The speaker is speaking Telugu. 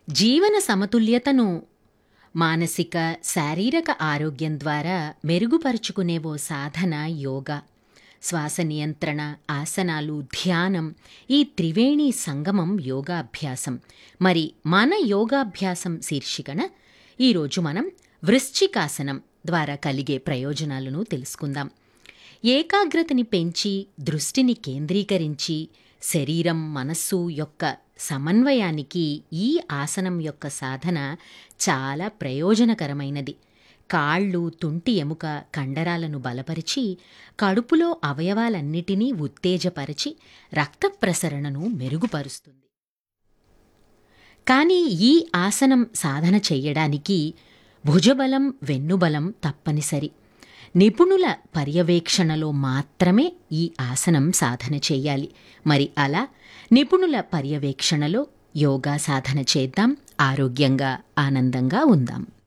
జీవన సమతుల్యతను మానసిక శారీరక ఆరోగ్యం ద్వారా మెరుగుపరుచుకునే ఓ సాధన యోగా శ్వాస నియంత్రణ ఆసనాలు ధ్యానం ఈ త్రివేణి సంగమం యోగాభ్యాసం మరి మన యోగాభ్యాసం శీర్షికన ఈరోజు మనం వృశ్చికాసనం ద్వారా కలిగే ప్రయోజనాలను తెలుసుకుందాం ఏకాగ్రతని పెంచి దృష్టిని కేంద్రీకరించి శరీరం మనస్సు యొక్క సమన్వయానికి ఈ ఆసనం యొక్క సాధన చాలా ప్రయోజనకరమైనది కాళ్ళు తుంటి ఎముక కండరాలను బలపరిచి కడుపులో అవయవాలన్నిటినీ ఉత్తేజపరిచి రక్త ప్రసరణను మెరుగుపరుస్తుంది కానీ ఈ ఆసనం సాధన చెయ్యడానికి భుజబలం వెన్నుబలం తప్పనిసరి నిపుణుల పర్యవేక్షణలో మాత్రమే ఈ ఆసనం సాధన చేయాలి మరి అలా నిపుణుల పర్యవేక్షణలో యోగా సాధన చేద్దాం ఆరోగ్యంగా ఆనందంగా ఉందాం